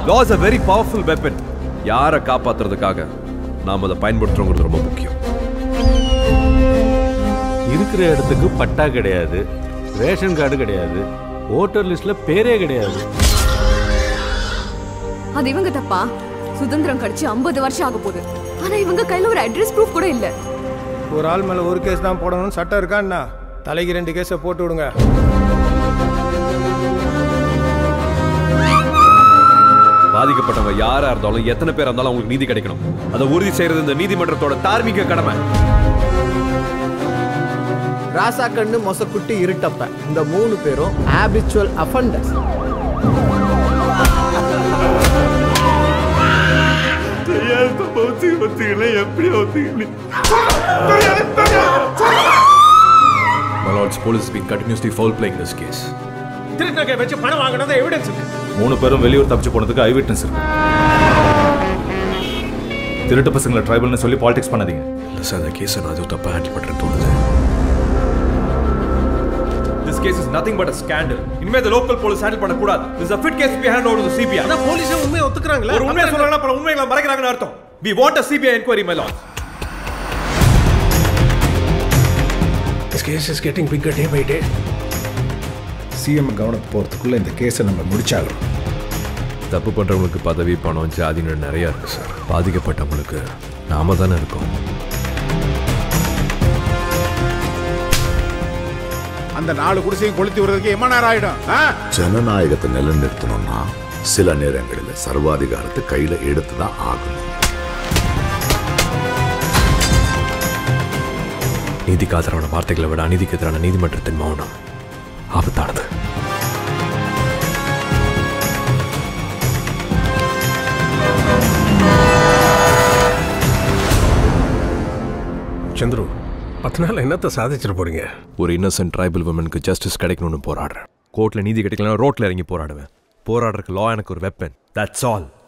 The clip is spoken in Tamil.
Loss a very powerful weapon யாரை காப்பாத்துறதுக்காக நாம் அதை பயன்படுத்துறோங்கிறது ரொம்ப முக்கியம் இருக்கிற இடத்துக்கு பட்டா கிடையாது ரேஷன் கார்டு கிடையாது ஓட்டர் லிஸ்ட்ல பேரே கிடையாது அது இவங்க தப்பா சுதந்திரம் கடிச்சு 50 வருஷம் ஆக போகுது ஆனா இவங்க கையில ஒரு அட்ரஸ் ப்ரூஃப் கூட இல்ல ஒரு ஆள் மேல ஒரு கேஸ் தான் போடணும்னு சட்டம் இருக்கான்னா தலைக்கு ரெண்டு கேஸை போட்டு விடுங்க பாதிக்கப்பட்டவங்க யாரா இருந்தாலும் எத்தனை பேர் இருந்தாலும் அவங்களுக்கு நீதி கிடைக்கணும் அதை உறுதி செய்யறது இந்த நீதிமன்றத்தோட தார்மீக கடமை ராசா கண்ணு மொசக்குட்டி இருட்டப்ப இந்த மூணு பேரும் habitual offenders My lords, police has been continuously foul playing this case. திருநகை வச்சு பணம் வாங்கினதா எவிடன்ஸ் இருக்கு மூணு பேரும் வெளியூர் தப்பிச்சு போனதுக்கு ஐ விட்னஸ் இருக்கு திருட்டு பசங்களை ட்ரைபல்னு சொல்லி பாலிடிக்ஸ் பண்ணாதீங்க இல்லை சார் அந்த கேஸை நான் எதுவும் தப்பாக ஹேண்டில் பண்ணுறேன்னு தோணுது this case is nothing but a scandal இனிமே இந்த லோக்கல் போலீஸ் ஹேண்டில் பண்ணக்கூடாது this a fit case be hand over the CBI ஆனா போலீஸே உண்மையை ஒத்துக்கிறாங்களா ஒரு உண்மையை சொல்றாங்கன்னா பல உண்மைகளை மறைக்கிறாங்கன்னு அர்த்தம் we want a CBI enquiry my lord This case is getting bigger day by day. CM கவனத்துக்கு போகிறதுக்குள்ள இந்த கேஸை நம்ம முடிச்சாகணும் தப்பு பண்றவங்களுக்கு பதவி பணம் ஜாதின்னு நிறைய இருக்கு சார் பாதிக்கப்பட்டவங்களுக்கு நாம தானே இருக்கோம் அந்த நாலு குடிசையும் கொளுத்தி விடுறதுக்கு எம்ம நேரம் ஆயிடும் ஆ? ஜனநாயகத்தை நிலைநிறுத்தணும்னா சில நேரங்களில் சர்வாதிகாரத்தை கையில எடுத்து தான் ஆகணும் நீதிக்கு ஆதரவான வார்த்தைகளை விட அநீதிக்கு எதிரான நீதிமன்றத்தின் மௌனம் ஆபத்தானது சந்துரு பத்து நாள் என்னத்தை சாதிச்சிட்டு போறீங்க ஒரு இன்னசென்ட் ட்ரைபல் உமனுக்கு ஜஸ்டிஸ் கிடைக்கணும்னு போராடுறேன் கோர்ட்ல நீதி கிடைக்கலனா ரோட்ல இறங்கி போராடுவேன் போராடுறதுக்கு லா எனக்கு ஒரு வெப்பன் தட்ஸ் ஆல்